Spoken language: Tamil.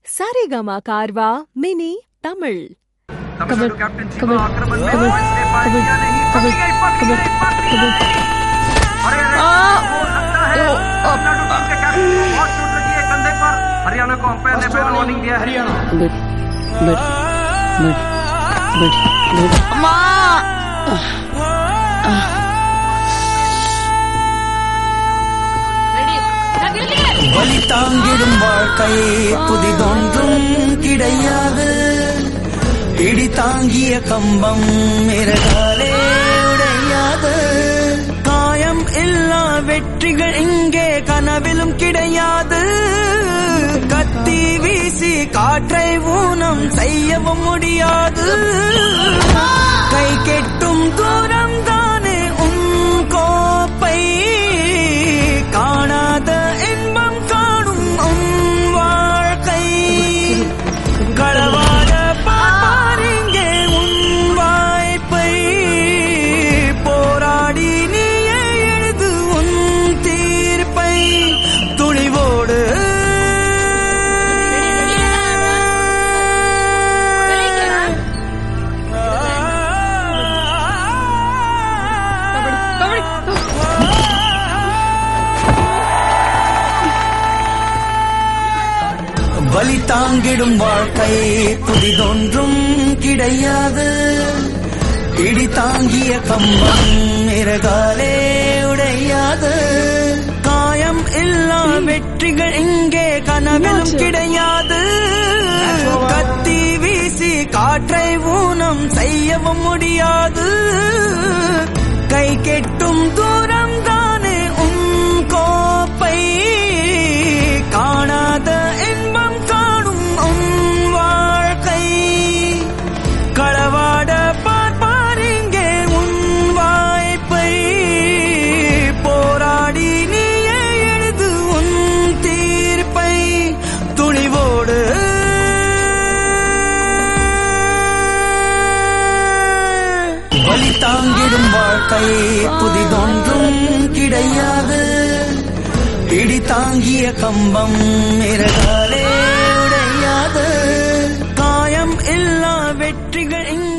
சரிகமா கார்வா மினி தமிழ் तमिलनाडु कैप्टन कबड्डी, शिवा आक्रमण में कबड्डी, पहुंचने पाए कबड्डी, या नहीं कबड्डी, पकड़ी गई, पकड़ी गई, पकड़ी गई। अरे अरे, हो सकता है तमिलनाडु टीम के कैप्टन को बहुत चोट लगी है कंधे पर हरियाणा को अंपायर ने पहले वार्निंग दिया है हरियाणा बैठ बैठ बैठ बैठ बैठ अम्मा வலி தாங்கிடும் வாழ்க்கை புதிதொன்றும் கிடையாது இடி தாங்கிய கம்பம் இறகாலே உடையாது காயம் இல்லா வெற்றிகள் இங்கே கனவிலும் கிடையாது கத்தி வீசி காற்றை ஊனம் செய்யவும் முடியாது கை கெட்டும் தூரம் தானே உன் கோப்பை காணாத இன்பம் காணும் உன் வாழ்க்கை களவாட பாருங்கே உன் வாய்ப்பை போராடி நீயே எழுது உன் தீர்ப்பை துணிவோடு வலி தாங்கிடும் வாழ்க்கை புதிதொன்றும் கிடையாது இடி தாங்கிய கம்பம் இறகாலே உடையாது காயம் இல்லா வெற்றிகள் இங்கே கனவிலும் கிடையாது கத்தி வீசி காற்றை ஊனம் செய்யவும் முடியாது கை கெட்டும் தூரம் தானே உன் கோப்பை காணாத இன்பம் காணும் உன் வாழ்க்கை களவாட பார்ப்பாரிங்கே உன் வாய்ப்பை போராடி நீயே எழுது உன் தீர்ப்பை துணிவோடு வலி தாங்கிடும் வாழ்க்கை புதிதொன்றும் கிடையாது இடி தாங்கிய கம்பம் இறகாலே உடையாது காயம் இல்லா வெற்றிகள் இங்கே